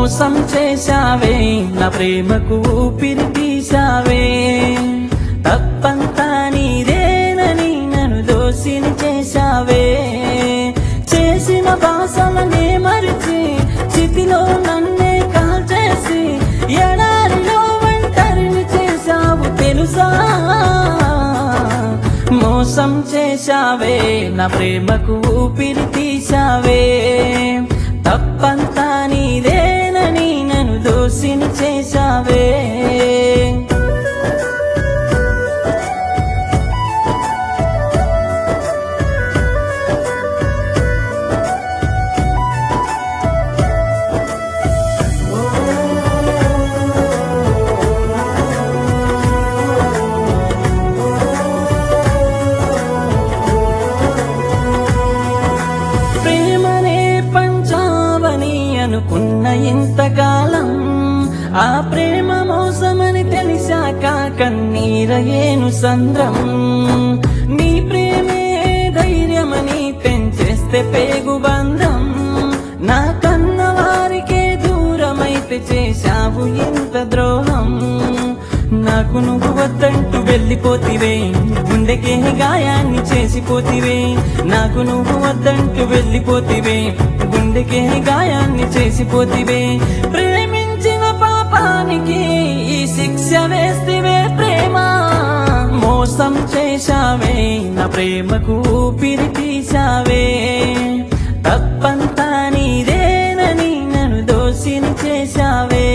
మోసం చేశావే నా ప్రేమకు ఊపిరి తీశావే తప్పంతా నీదేనని నన్ను దోషిని చేశావే చేసిన భాషలనే మరిచి చితిలో నన్నే కాల్చేసి ఎడారిలో ఒంటరిని చేశావు తెలుసా మోసం చేశావే నా ప్రేమకు ఊపిరి తీశావే తప్పంతా నీదేనని నన్ను దోషిని చేశావే ప్రేమనే పంచావని అనుకున్న ఇంతకాలం ఆ ప్రేమ మోసమని తెలిసాక కన్నీరయేను సంద్రం నీ ప్రేమే ధైర్యమని పెంచేస్తే పేగు బంధం నా కన్న వారికే దూరమైతే చేశావు ఇంత ద్రోహం నాకు నువ్వు వద్దంటూ వెళ్ళిపోతివే గుండెకే గాయాన్ని చేసిపోతివే నాకు నువ్వు వద్దంటూ వెళ్ళిపోతివే గుండెకే గాయాన్ని చేసిపోతివే ప్రేమించిన పాపానికి ఈ శిక్ష వేస్తివే ప్రేమ మోసం చేశావే నా ప్రేమకు ఊపిరి తీశావే తప్పంతా నీదేనని నన్ను దోషిని చేశావే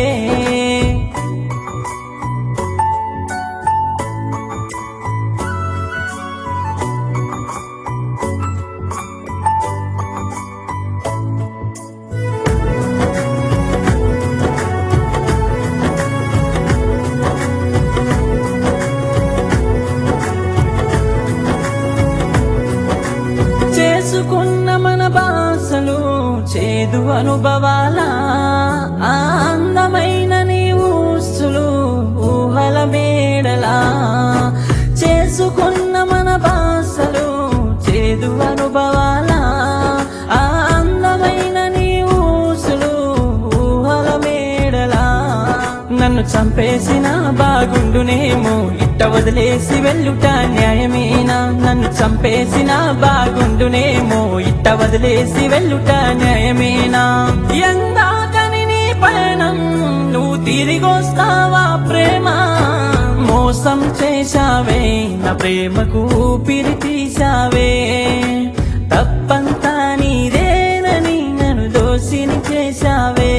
చేసుకున్న మన భాషలు చేదు అనుభవాల ఆ అందమైన నీ ఊసులు ఊహల మేడలా చేసుకున్న మన భాషలు చేదు అనుభవాల ఆ అందమైన నీ ఊసులు ఊహల మేడలా నన్ను చంపేసిన బాగుండునేమో ఇట్ట వదిలేసి వెళ్ళుట న్యాయమేనా నన్ను చంపేసిన బాగుండునేమో ఇట్ట వదిలేసి వెళ్ళుట న్యాయమేనా ఎందాకని నీ పయనం నువ్వు తిరిగొస్తావా ప్రేమ మోసం చేశావే నా ప్రేమకు ఊపిరి తీశావే తప్పంతా నీదేనని నన్ను దోషిని చేశావే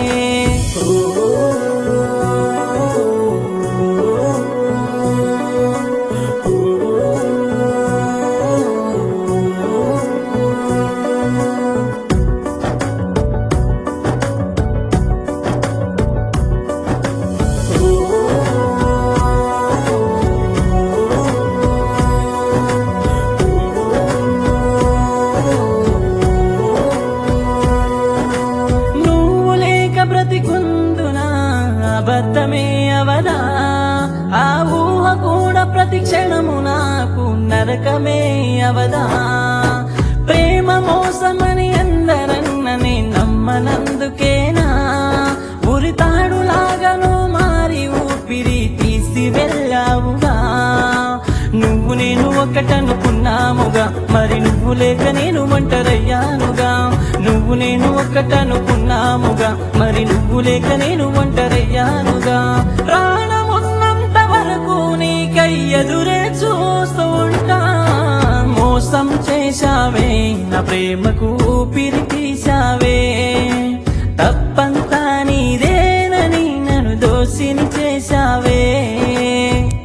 నువ్వు లేక బ్రతికుందునా అబద్ధమే అవదా ఆ ఊహ కూడా ప్రతి క్షణము నాకు నరకమే అవదా ప్రేమ మోసమని అందరన్నని నమ్మనందుకేనా ఉరితాడులాగను మారి ఊపిరి తీసి వెళ్ళావుగా నువ్వు నేను ఒకటనుకున్నాముగా మరి నువ్వు లేక నేను ఒంటరయ్యానుగా నువ్వు నేను ఒకటనుకున్నాముగా మరి నువ్వు లేక నేను ఒంటరయ్యానుగా ప్రాణమున్నంత వరకు నీకై ఎదురే చూస్తూ ఉంటా మోసం చేశావే నా ప్రేమకు ఊపిరి